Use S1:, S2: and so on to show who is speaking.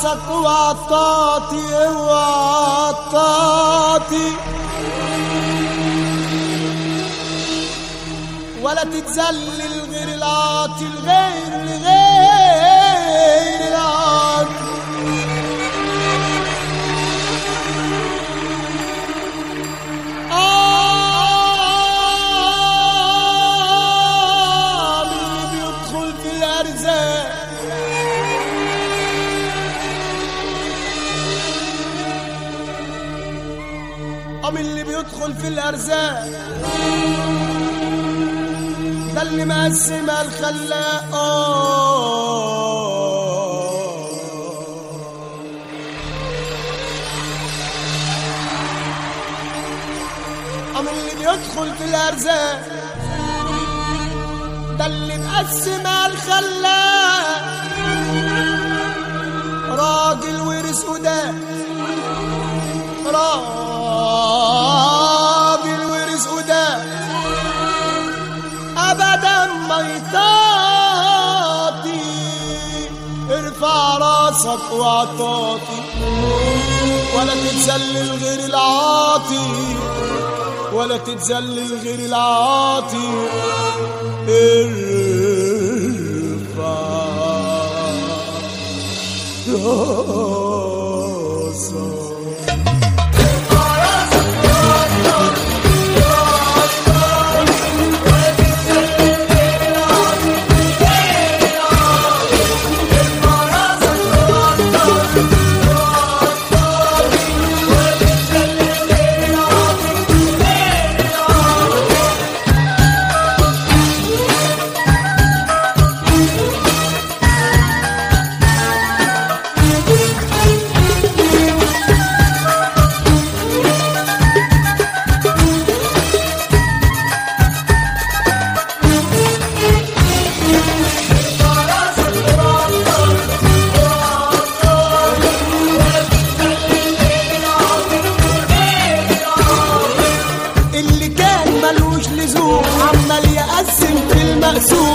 S1: راسك وعطاتي وعطاتي ولا تتذلل غير العاطي الغير الغير العاطي آه من اللي بيدخل في الأرزاق آه من اللي بيدخل في الأرزاق ده اللي مقسم الخلاق آه أم اللي بيدخل في الأرزاق ده اللي مقسم الخلاق راجل ورث قدام راجل ورث قدام أبدا ما يطاطي ارفع راسك واعطاتي ولا تتذلل غير العاطي ولا تتذلل غير العاطي ارفع راسك اللي كان ملوش لزوم عمال يقسم في المقسوم